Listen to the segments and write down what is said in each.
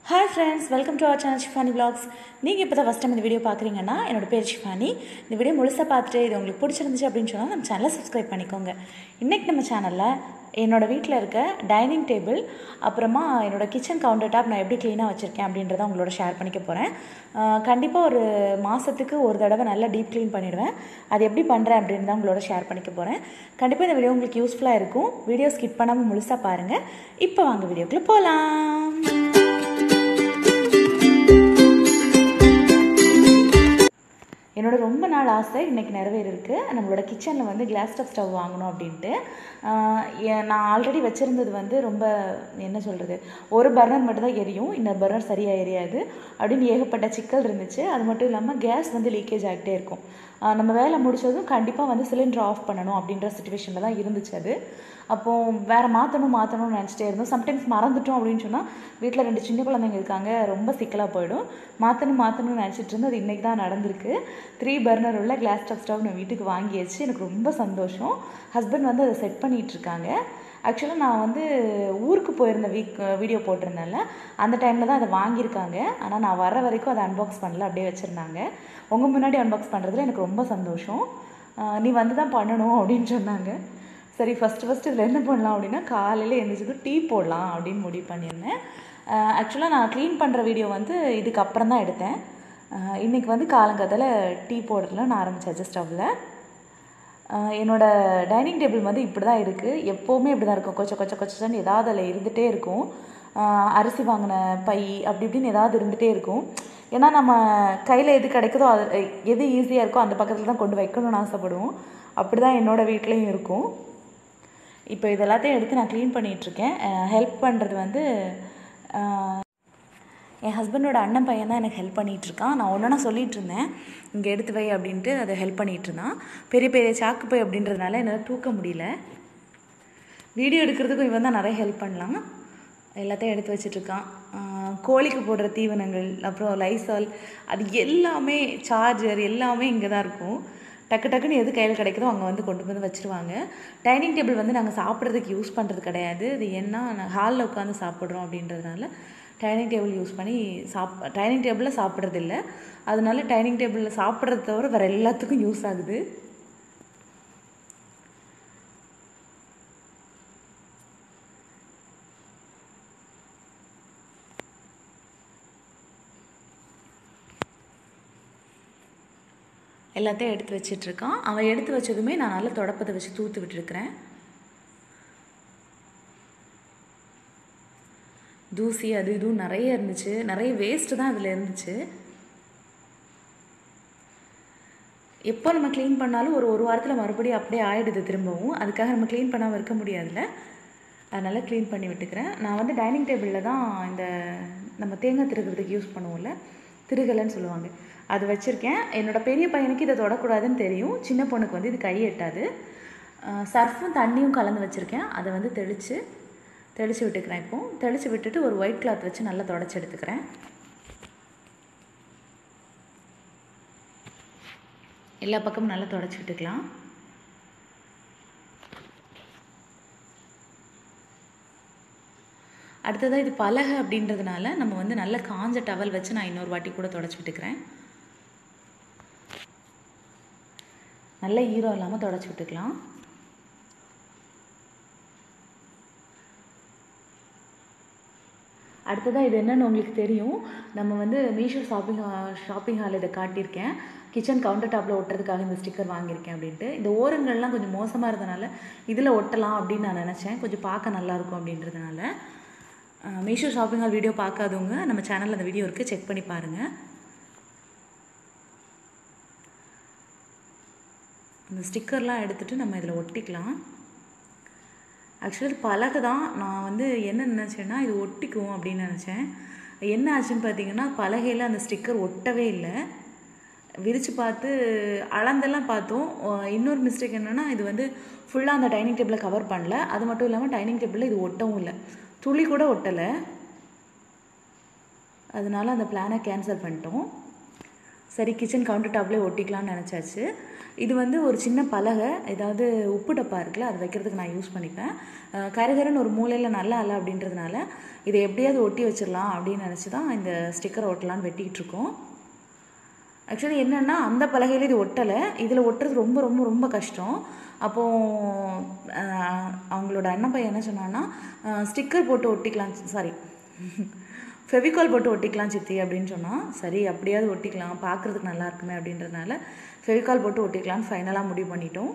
hi friends welcome to our channel Shifani vlogs நீங்கள் இப்போ தான் ஃபஸ்ட் டைம் இந்த வீடியோ பார்க்குறீங்கன்னா என்னோட பேர் ஷிஃபானி இந்த வீடியோ முழுசாக பார்த்துட்டு இது உங்களுக்கு பிடிச்சிருந்துச்சு அப்படின்னு சொன்னால் நம்ம சேனலை சப்ஸ்கிரைப் பண்ணிக்கோங்க இன்றைக்கி நம்ம சேனலில் என்னோட வீட்டில் இருக்க டைனிங் டேபிள் அப்புறமா என்னோட கிச்சன் கவுண்டர் டாப் நான் எப்படி க்ளீனாக வச்சுருக்கேன் அப்படின்றத உங்களோட ஷேர் பண்ணிக்க போகிறேன் கண்டிப்பாக ஒரு மாதத்துக்கு ஒரு தடவை நல்லா டீப் க்ளீன் பண்ணிடுவேன் அது எப்படி பண்ணுறேன் அப்படின்னு தான் உங்களோட ஷேர் பண்ணிக்க போகிறேன் கண்டிப்பாக இந்த வீடியோ உங்களுக்கு யூஸ்ஃபுல்லாக இருக்கும் வீடியோ ஸ்கிப் பண்ணாமல் முழுசாக பாருங்கள் இப்போ வாங்க வீடியோக்குள்ளே போகலாம் என்னோட ரொம்ப நாள் ஆசை இன்றைக்கி நிறைவேறிருக்கு நம்மளோட கிச்சனில் வந்து கிளாஸ் டாப் ஸ்டவ் வாங்கணும் அப்படின்ட்டு ஆஹ் ஏ- நான் ஆல்ரெடி வச்சுருந்தது வந்து ரொம்ப என்ன சொல்கிறது ஒரு பர்னர் மட்டும் தான் எரியும் இன்னொரு பர்னர் சரியாக எரியாது அப்படின்னு ஏகப்பட்ட சிக்கல் இருந்துச்சு அது மட்டும் இல்லாமல் கேஸ் வந்து லீக்கேஜ் ஆகிட்டே இருக்கும் ஆஹ் நம்ம வேலை முடிச்சதும் கண்டிப்பாக வந்து சிலிண்டர் ஆஃப் பண்ணணும் அப்படின்ற சுச்சுவேஷனில் தான் இருந்துச்சு அது அப்போது வேறு மாற்றணும் மாற்றணும்னு நினச்சிட்டே இருந்தோம் சம்டைம்ஸ் மறந்துட்டோம் அப்படின்னு சொன்னால் வீட்டில் ரெண்டு சின்ன குழந்தைங்க இருக்காங்க ரொம்ப சிக்கலாக போயிடும் மாற்றணும் மாற்றணும்னு நினச்சிட்டு இருந்து அது இன்றைக்கி தான் நடந்திருக்கு த்ரீ பர்னர் உள்ள கிளாஸ் டாப் ஸ்டவ் நான் வீட்டுக்கு வாங்கியாச்சு எனக்கு ரொம்ப சந்தோஷம் ஹஸ்பண்ட் வந்து அதை செட் பண்ணிகிட்டு இருக்காங்க ஆக்சுவலாக நான் வந்து ஊருக்கு போயிருந்த வீக் வீடியோ போட்டிருந்தேன்ல அந்த டைமில் தான் அதை வாங்கியிருக்காங்க ஆனால் நான் வர வரைக்கும் அதை அன்பாக்ஸ் பண்ணல அப்படியே வச்சுருந்தாங்க உங்கள் முன்னாடி அன்பாக்ஸ் பண்ணுறதுல எனக்கு ரொம்ப சந்தோஷம் ஆஹ் நீ வந்து தான் பண்ணணும் அப்படின்னு சொன்னாங்க சரி ஃபஸ்ட்டு ஃபஸ்ட்டு இதில் என்ன பண்ணலாம் அப்படின்னா காலையில் எழுந்திரிச்சது டீ போடலாம் அப்படின்னு முடிவு பண்ணியிருந்தேன் ஆக்சுவலாக நான் க்ளீன் பண்ணுற வீடியோ வந்து இதுக்கு அப்புறம் தான் எடுத்தேன் ஆஹ் இன்னைக்கு வந்து காலங்காத்தால டீ போடுறதுல நான் ஆரம்பிச்சாச்சு ஸ்டவ்வில் என்னோட டைனிங் டேபிள் வந்து இப்படி தான் இருக்குது எப்போவுமே இப்படி தான் இருக்கும் கொச்ச கொச்ச கொச்சன்னு ஏதாவது அதில் இருந்துகிட்டே இருக்கும் ஆஹ் அரிசி வாங்கின பை அப்படி இப்படின்னு ஏதாவது இருந்துகிட்டே இருக்கும் ஏன்னா நம்ம கையில் எது கிடைக்குதோ அது எது ஈஸியாக இருக்கோ அந்த பக்கத்தில் தான் கொண்டு வைக்கணும்னு ஆசைப்படுவோம் அப்படி தான் என்னோட வீட்லேயும் இருக்கும் இப்போ இது எல்லாத்தையும் எடுத்து நான் க்ளீன் பண்ணிகிட்ருக்கேன் ஹெல்ப் பண்ணுறது வந்து அஹ், என் ஹஸ்பண்டோட அண்ணன் பையன் தான் எனக்கு ஹெல்ப் பண்ணிகிட்டு இருக்கான் நான் ஒன்றா சொல்லிட்டு இருந்தேன் இங்கே எடுத்து வை அப்படின்ட்டு அதை ஹெல்ப் பண்ணிகிட்டு இருந்தான் பெரிய பெரிய சாக்கு பை அப்படின்றதுனால என்னால் தூக்க முடியல வீடியோ எடுக்கிறதுக்கும் இவன் தான் நிறைய ஹெல்ப் பண்ணலாம் எல்லாத்தையும் எடுத்து வச்சிட்ருக்கான் கோழிக்கு போடுற தீவனங்கள் அப்புறம் லைசால் அது எல்லாமே சார்ஜர் எல்லாமே இங்கே தான் இருக்கும் டக்கு டக்குன்னு எது கையில் கிடைக்குதோ அங்கே வந்து கொண்டு வந்து வச்சுருவாங்க டைனிங் டேபிள் வந்து நாங்கள் சாப்பிட்றதுக்கு யூஸ் பண்ணுறது கிடையாது இது ஏன்னா ஹாலில் உட்காந்து சாப்பிட்றோம் அப்படின்றதுனால டைனிங் டேபிள் யூஸ் பண்ணி சாப் டைனிங் டேபிளில் சாப்பிட்றது இல்லை அதனால டைனிங் டேபிளில் சாப்பிட்றத தவிர வேறு எல்லாத்துக்கும் யூஸ் ஆகுது எல்லாத்தையும் எடுத்து வச்சிட்ருக்கான் அவன் எடுத்து வச்சதுமே நான் நல்லா தொடப்பத்தை வச்சு தூத்து விட்டுருக்கிறேன் தூசி அது இதுவும் நிறைய இருந்துச்சு நிறைய வேஸ்ட்டு தான் அதில் இருந்துச்சு எப்போ நம்ம க்ளீன் பண்ணாலும் ஒரு ஒரு வாரத்தில் மறுபடியும் அப்படியே ஆயிடுது திரும்பவும் அதுக்காக நம்ம க்ளீன் பண்ணாமல் இருக்க முடியாதுல்ல அதனால் க்ளீன் பண்ணி விட்டுக்கிறேன் நான் வந்து டைனிங் டேபிளில் தான் இந்த நம்ம தேங்காய் திருகிறதுக்கு யூஸ் பண்ணுவோம்ல திருகலைன்னு சொல்லுவாங்க அது வச்சுருக்கேன் என்னோட பெரிய பையனுக்கு இதை தொடக்கூடாதுன்னு தெரியும் சின்ன பொண்ணுக்கு வந்து இது கை எட்டாது சர்ஃபும் தண்ணியும் கலந்து வச்சுருக்கேன் அதை வந்து தெளித்து தெளித்து விட்டுக்கிறேன் இப்போ தெளித்து விட்டுட்டு ஒரு ஒயிட் கிளாத் வச்சு நல்லா தொடச்சி எடுத்துக்கிறேன் எல்லா பக்கமும் நல்லா தொடச்சி விட்டுக்கலாம் அடுத்ததாக இது பலகை அப்படின்றதுனால நம்ம வந்து நல்ல காஞ்ச டவல் வச்சு நான் இன்னொரு வாட்டி கூட தொடச்சி விட்டுக்கிறேன் நல்ல ஈரம் இல்லாமல் தொடச்சி விட்டுக்கலாம் அடுத்ததாக இது என்னன்னு உங்களுக்கு தெரியும் நம்ம வந்து மீஷோ ஷாப்பிங் ஷாப்பிங் ஹால் இதை காட்டியிருக்கேன் கிச்சன் கவுண்டர் டாப்பில் ஒட்டுறதுக்காக இந்த ஸ்டிக்கர் வாங்கியிருக்கேன் அப்படின்ட்டு இந்த ஓரங்கள்லாம் கொஞ்சம் மோசமாக இருந்தனால இதில் ஒட்டலாம் அப்படின்னு நான் நினச்சேன் கொஞ்சம் பார்க்க நல்லாயிருக்கும் அப்படின்றதுனால ah, Meesho shopping haul video பார்க்காதவங்க நம்ம சேனலில் அந்த வீடியோ இருக்குது செக் பண்ணி பாருங்கள் இந்த ஸ்டிக்கர்லாம் எடுத்துகிட்டு நம்ம இதில் ஒட்டிக்கலாம் ஆக்சுவலி பலகை தான் நான் வந்து என்ன நினச்சேன்னா இது ஒட்டிக்கும் அப்படின்னு நினச்சேன் என்ன ஆச்சுன்னு பார்த்தீங்கன்னா பலகையில் அந்த ஸ்டிக்கர் ஒட்டவே இல்லை விரித்து பார்த்து அளந்தெல்லாம் பார்த்தோம் அஹ் இன்னொரு மிஸ்டேக் என்னென்னா இது வந்து ஃபுல்லாக அந்த டைனிங் டேபிளை கவர் பண்ணல அது மட்டும் இல்லாமல் டைனிங் டேபிளில் இது ஒட்டவும் இல்லை துளி கூட ஒட்டலை அதனால அந்த பிளானை கேன்சல் பண்ணிட்டோம் சரி கிச்சன் கவுண்டர் டாப்லேயே ஒட்டிக்கலாம்னு நினச்சாச்சு இது வந்து ஒரு சின்ன பலகை ஏதாவது உப்பு டப்பா இருக்குல்ல அது வைக்கிறதுக்கு நான் யூஸ் பண்ணிப்பேன் அஹ் கருகருன்னு ஒரு மூலையில் நல்லா இல்லை அப்படின்றதுனால இதை எப்படியாவது ஒட்டி வச்சிடலாம் அப்படின்னு நினச்சி தான் இந்த ஸ்டிக்கர் ஒட்டலான்னு வெட்டிக்கிட்டு இருக்கோம் ஆக்சுவலி என்னென்னா அந்த பலகையில் இது ஒட்டலை இதில் ஒட்டுறது ரொம்ப ரொம்ப ரொம்ப கஷ்டம் அப்போது அவங்களோட அண்ணன் பையன் என்ன சொன்னான்னா ஸ்டிக்கர் போட்டு ஒட்டிக்கலாம் சாரி ஃபெவிகால் போட்டு ஒட்டிக்கலாம் சித்தி அப்படின்னு சொன்னான் சரி அப்படியாவது ஒட்டிக்கலாம் பார்க்குறதுக்கு நல்லா இருக்குமே அப்படின்றதுனால ஃபெவிகால் போட்டு ஒட்டிக்கலாம்னு ஃபைனலாக முடிவு பண்ணிட்டோம்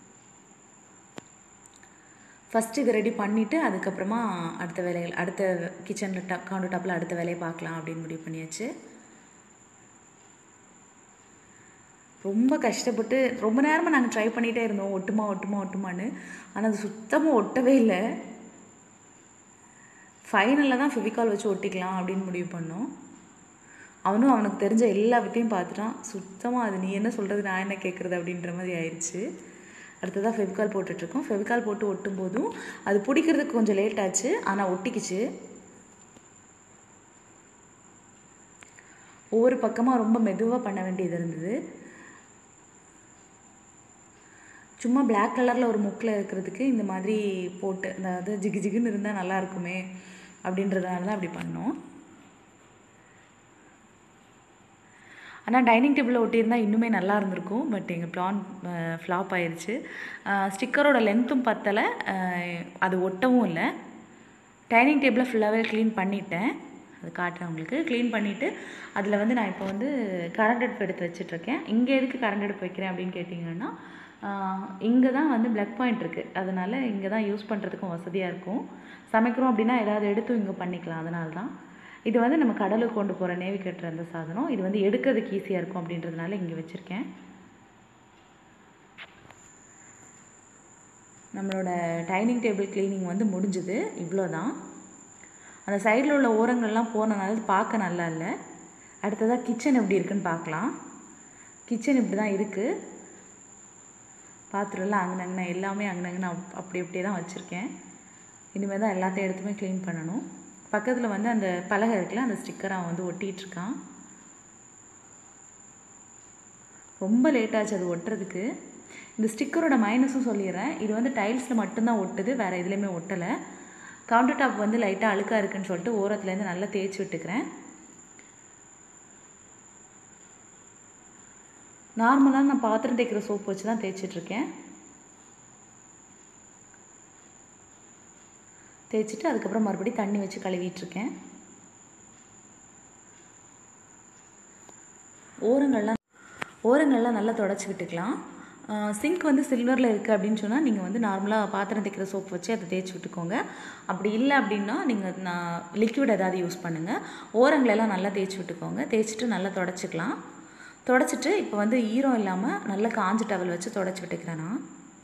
ஃபஸ்ட்டு இதை ரெடி பண்ணிவிட்டு அதுக்கப்புறமா அடுத்த வேலைகள் அடுத்த கிச்சனில் ட கவுண்டர் டாப்பில் அடுத்த வேலையை பார்க்கலாம் அப்படின்னு முடிவு பண்ணியாச்சு ரொம்ப கஷ்டப்பட்டு ரொம்ப நேரமாக நாங்கள் ட்ரை பண்ணிகிட்டே இருந்தோம் ஒட்டுமா ஒட்டுமா ஒட்டுமான்னு ஆனால் அது சுத்தமாக ஒட்டவே இல்லை ஃபைனலில் தான் ஃபெவிகால் வச்சு ஒட்டிக்கலாம் அப்படின்னு முடிவு பண்ணோம் அவனும் அவனுக்கு தெரிஞ்ச எல்லா வித்தையும் பார்த்துட்டான் சுத்தமாக அது நீ என்ன சொல்கிறது நான் என்ன கேட்குறது அப்படின்ற மாதிரி ஆயிடுச்சு அடுத்ததாக ஃபெவிகால் போட்டுட்ருக்கோம் ஃபெவிகால் போட்டு ஒட்டும் போதும் அது பிடிக்கிறதுக்கு கொஞ்சம் லேட் ஆச்சு ஆனால் ஒட்டிக்கிச்சு ஒவ்வொரு பக்கமாக ரொம்ப மெதுவாக பண்ண வேண்டியது இருந்தது சும்மா Black கலரில் ஒரு முக்கில் இருக்கிறதுக்கு இந்த மாதிரி போட்டு அதாவது ஜிகு ஜிகுன்னு இருந்தால் நல்லா இருக்குமே அப்படின்றதுனால தான் அப்படி பண்ணோம் ஆனால் டைனிங் டேபிளில் ஒட்டியிருந்தால் இன்னுமே நல்லா இருந்திருக்கும் பட் எங்கள் பிளான் ஃப்ளாப் ஆயிடுச்சு ஸ்டிக்கரோட லென்த்தும் பத்தலை அஹ், அது ஒட்டவும் இல்லை டைனிங் டேபிளை ஃபுல்லாகவே க்ளீன் பண்ணிட்டேன் அது காட்டுறேன் உங்களுக்கு க்ளீன் பண்ணிவிட்டு அதில் வந்து நான் இப்போ வந்து கரண்ட் அடுப்பு எடுத்து வச்சிட்ருக்கேன் இங்கே எதுக்கு கரண்ட் அடுப்பு வைக்கிறேன் அப்படின்னு கேட்டிங்கன்னா இங்கே தான் வந்து ப்ளக் பாயிண்ட் இருக்குது அதனால் இங்கே தான் யூஸ் பண்ணுறதுக்கும் வசதியாக இருக்கும் சமைக்கிறோம் அப்படின்னா ஏதாவது எடுத்தும் இங்கே பண்ணிக்கலாம் அதனால தான் இது வந்து நம்ம கடலுக்கு கொண்டு போகிற நேவி கட்டுற அந்த சாதனம் இது வந்து எடுக்கிறதுக்கு ஈஸியாக இருக்கும் அப்படின்றதுனால இங்கே வச்சுருக்கேன் நம்மளோட டைனிங் டேபிள் க்ளீனிங் வந்து முடிஞ்சுது இவ்வளோ தான் அந்த சைடில் உள்ள ஓரங்கள்லாம் போனனால இது பார்க்க நல்லா இல்லை அடுத்ததாக கிச்சன் எப்படி இருக்குன்னு பார்க்கலாம் கிச்சன் இப்படி தான் இருக்குது பாத்திரம்லாம் அங்கனங்கன எல்லாமே அங்கனங்கன அப் அப்படி அப்படியே தான் வச்சுருக்கேன் இனிமேல் தான் எல்லாத்தையும் எடுத்துமே க்ளீன் பண்ணணும் பக்கத்தில் வந்து அந்த பலகை இருக்குல்ல அந்த ஸ்டிக்கரை அவன் வந்து ஒட்டிகிட்டு இருக்கான் ரொம்ப லேட் ஆச்சு அது ஒட்டுறதுக்கு இந்த ஸ்டிக்கரோட மைனஸும் சொல்லிடுறேன் இது வந்து டைல்ஸில் மட்டும்தான் ஒட்டுது வேறு எதுலேயுமே ஒட்டலை கவுண்டர் டாப் வந்து லைட்டாக அழுக்காக இருக்குன்னு சொல்லிட்டு ஓரத்துலேருந்து நல்லா தேய்ச்சி விட்டுக்கிறேன் நார்மலாக நான் பாத்திரம் தேய்க்கிற சோப் வச்சு தான் தேய்ச்சிட்ருக்கேன் தேய்ச்சிட்டு அதுக்கப்புறம் மறுபடியும் தண்ணி வச்சு கழுவிட்டுருக்கேன் ஓரங்கள்லாம் ஓரங்கள்லாம் நல்லா தொடச்சி விட்டுக்கலாம் சிங்க் வந்து சில்வரில் இருக்குது அப்படின்னு சொன்னால் நீங்கள் வந்து நார்மலாக பாத்திரம் தேய்க்கிற சோப் வச்சு அதை தேய்ச்சி விட்டுக்கோங்க அப்படி இல்லை அப்படின்னா நீங்கள் நான் லிக்விட் ஏதாவது யூஸ் பண்ணுங்கள் ஓரங்களெல்லாம் நல்லா தேய்ச்சி விட்டுக்கோங்க தேய்ச்சிட்டு நல்லா தொடச்சிக்கலாம் தொடச்சிட்டு இப்போ வந்து ஈரம் இல்லாமல் நல்லா காஞ்ச டவல் வச்சு தொடச்சி விட்டுக்கிறேன் நான்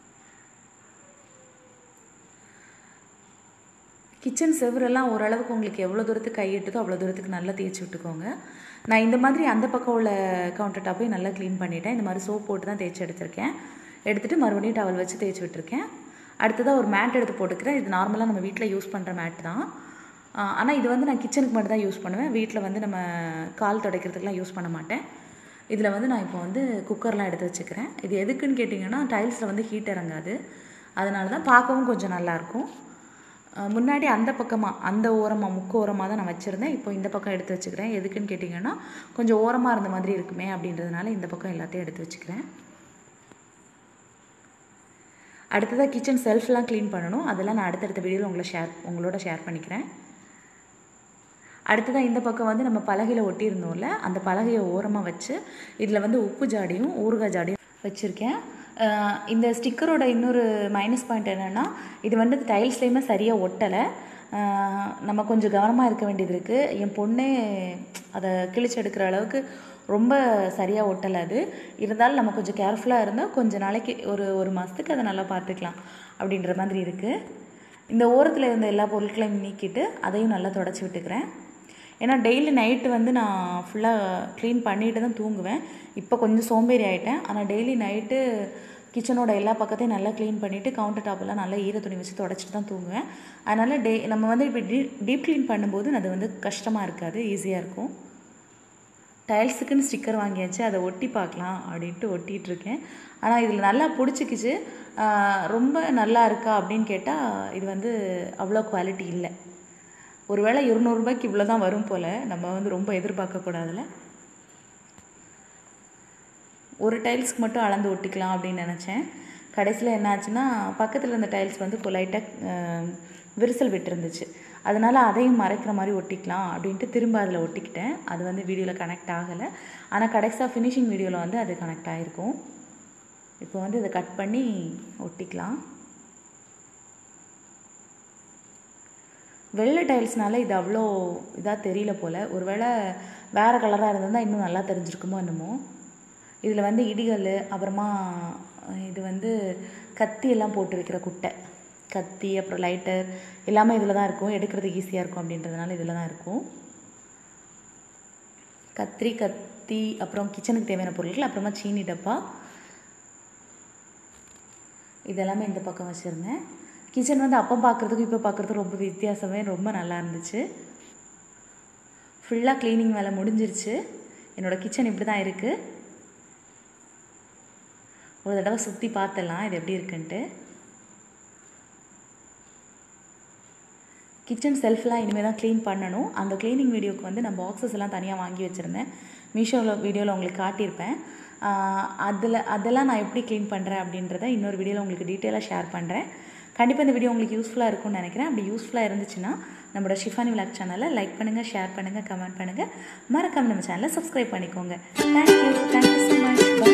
கிச்சன் செவரெல்லாம் ஓரளவுக்கு உங்களுக்கு எவ்வளோ தூரத்துக்கு கை எட்டுதோ அவ்வளோ தூரத்துக்கு நல்லா தேய்ச்சி விட்டுக்கோங்க நான் இந்த மாதிரி அந்த பக்கம் உள்ள கவுண்டர் டாப்பையும் நல்லா க்ளீன் பண்ணிட்டேன் இந்த மாதிரி சோப் போட்டு தான் தேய்ச்சி எடுத்திருக்கேன் எடுத்துகிட்டு மறுபடியும் டவல் வச்சு தேய்ச்சி விட்டுருக்கேன் அடுத்ததாக ஒரு மேட் எடுத்து போட்டுக்கிறேன் இது நார்மலாக நம்ம வீட்டில் யூஸ் பண்ணுற மேட் தான் ஆனால் இது வந்து நான் கிச்சனுக்கு மட்டும் தான் யூஸ் பண்ணுவேன் வீட்டில் வந்து நம்ம கால் துடைக்கிறதுக்குலாம் யூஸ் பண்ண மாட்டேன் இதில் வந்து நான் இப்போ வந்து குக்கர்லாம் எடுத்து வச்சுக்கிறேன் இது எதுக்குன்னு கேட்டிங்கன்னா டைல்ஸில் வந்து ஹீட் இறங்காது அதனால தான் பார்க்கவும் கொஞ்சம் நல்லாயிருக்கும் அஹ் முன்னாடி அந்த பக்கமாக அந்த ஓரமாக முக்கு ஓரமாக தான் நான் வச்சுருந்தேன் இப்போ இந்த பக்கம் எடுத்து வச்சுக்கிறேன் எதுக்குன்னு கேட்டிங்கன்னா கொஞ்சம் ஓரமாக இருந்த மாதிரி இருக்குமே அப்படின்றதுனால இந்த பக்கம் எல்லாத்தையும் எடுத்து வச்சுக்கிறேன் அடுத்ததாக கிச்சன் செல்ஃப்லாம் க்ளீன் பண்ணணும் அதெல்லாம் நான் அடுத்தடுத்த வீடியோவில் உங்களை ஷேர் உங்களோட ஷேர் பண்ணிக்கிறேன் அடுத்ததாக இந்த பக்கம் வந்து நம்ம பலகையில் ஒட்டியிருந்தோம்ல அந்த பலகையை ஓரமாக வச்சு இதில் வந்து உப்பு ஜாடியும் ஊறுகாய் ஜாடியும் வச்சுருக்கேன் அஹ் இந்த ஸ்டிக்கரோட இன்னொரு மைனஸ் பாயிண்ட் என்னென்னா இது வந்து டைல்ஸ்லேயுமே சரியாக ஒட்டலை அஹ் நம்ம கொஞ்சம் கவனமாக இருக்க வேண்டியது இருக்குது என் பொண்ணே அதை கிழிச்சு எடுக்கிற அளவுக்கு ரொம்ப சரியாக ஒட்டலை அது இருந்தாலும் நம்ம கொஞ்சம் கேர்ஃபுல்லாக இருந்தால் கொஞ்ச நாளைக்கு ஒரு ஒரு மாதத்துக்கு அதை நல்லா பார்த்துக்கலாம் அப்படின்ற மாதிரி இருக்குது இந்த ஓரத்தில் இருந்த எல்லா பொருட்களையும் நீக்கிட்டு அதையும் நல்லா தொடச்சி விட்டுக்கிறேன் ஏன்னா டெய்லி நைட்டு வந்து நான் ஃபுல்லாக க்ளீன் பண்ணிட்டு தான் தூங்குவேன் இப்போ கொஞ்சம் சோம்பேறி ஆகிட்டேன் ஆனால் டெய்லி நைட்டு கிச்சனோட எல்லா பக்கத்தையும் நல்லா க்ளீன் பண்ணிவிட்டு கவுண்டர் டாப்பெல்லாம் நல்லா ஈர துணி வச்சு தொடச்சிட்டு தான் தூங்குவேன் அதனால் டே நம்ம வந்து இப்போ டீப் டீப் க்ளீன் பண்ணும்போது அது வந்து கஷ்டமாக இருக்காது ஈஸியாக இருக்கும் டைல்ஸுக்குன்னு ஸ்டிக்கர் வாங்கியாச்சு அதை ஒட்டி பார்க்கலாம் அப்படின்ட்டு ஒட்டிகிட்டு இருக்கேன் ஆனால் இதில் நல்லா பிடிச்சிக்கிச்சு ஆஹ் ரொம்ப நல்லா இருக்கா அப்படின்னு கேட்டால் இது வந்து அவ்வளோ குவாலிட்டி இல்லை ஒருவேளை இருநூறுபாய்க்கு இவ்வளோ தான் வரும் போல் நம்ம வந்து ரொம்ப எதிர்பார்க்கக்கூடாதுல்ல ஒரு டைல்ஸ்க்கு மட்டும் அளந்து ஒட்டிக்கலாம் அப்படின்னு நினச்சேன் கடைசியில் என்ன ஆச்சுன்னா பக்கத்தில் இருந்த டைல்ஸ் வந்து லைட்டாக விரிசல் விட்டுருந்துச்சு அதனால் அதையும் மறைக்கிற மாதிரி ஒட்டிக்கலாம் அப்படின்ட்டு திரும்ப அதில் ஒட்டிக்கிட்டேன் அது வந்து வீடியோவில் கனெக்ட் ஆகலை ஆனால் கடைசியாக ஃபினிஷிங் வீடியோவில் வந்து அது கனெக்ட் ஆகிருக்கும் இப்போ வந்து இதை கட் பண்ணி ஒட்டிக்கலாம் வெள்ளை டைல்ஸ்னால இது அவ்வளோ இதாக தெரியல போல் ஒருவேளை வேறு கலராக இருந்திருந்தால் இன்னும் நல்லா தெரிஞ்சிருக்குமோ என்னமோ இதில் வந்து இடிகல் அப்புறமா இது வந்து கத்தி எல்லாம் போட்டு வைக்கிற குட்டை கத்தி அப்புறம் லைட்டர் எல்லாமே இதில் தான் இருக்கும் எடுக்கிறதுக்கு ஈஸியாக இருக்கும் அப்படின்றதுனால இதில் தான் இருக்கும் கத்திரி கத்தி அப்புறம் கிச்சனுக்கு தேவையான பொருட்கள் அப்புறமா சீனி டப்பா இதெல்லாமே இந்த பக்கம் வச்சுருந்தேன் கிச்சன் வந்து அப்போ பார்க்குறதுக்கும் இப்போ பார்க்குறதுக்கும் ரொம்ப வித்தியாசமே ரொம்ப நல்லா இருந்துச்சு ஃபுல்லாக க்ளீனிங் வேலை முடிஞ்சிருச்சு என்னோடய கிச்சன் இப்படி தான் இருக்குது ஒரு தடவை சுற்றி பார்த்துடலாம் இது எப்படி இருக்குன்ட்டு கிச்சன் செல்ஃப்லாம் இனிமேல் தான் க்ளீன் பண்ணணும் அந்த க்ளீனிங் வீடியோக்கு வந்து நான் பாக்ஸஸ் எல்லாம் தனியாக வாங்கி வச்சுருந்தேன் மீஷோவில் வீடியோவில் உங்களுக்கு காட்டியிருப்பேன் அதில் அதெல்லாம் நான் எப்படி க்ளீன் பண்ணுறேன் அப்படின்றத இன்னொரு வீடியோவில் உங்களுக்கு டீட்டெயிலாக ஷேர் பண்ணுறேன் கண்டிப்பாக இந்த வீடியோ உங்களுக்கு யூஸ்ஃபுல்லாக இருக்கும்னு நினைக்கிறேன் அப்படி யூஸ்ஃபுல்லாக இருந்துச்சுன்னா நம்மளோட ஷிஃபானி விளாக் சேனலை லைக் பண்ணுங்கள் ஷேர் பண்ணுங்கள் கமெண்ட் பண்ணுங்கள் மறக்காம நம்ம சேனலை சப்ஸ்கிரைப் பண்ணிக்கோங்க தேங்க்யூ தேங்க்யூ ஸோ மச்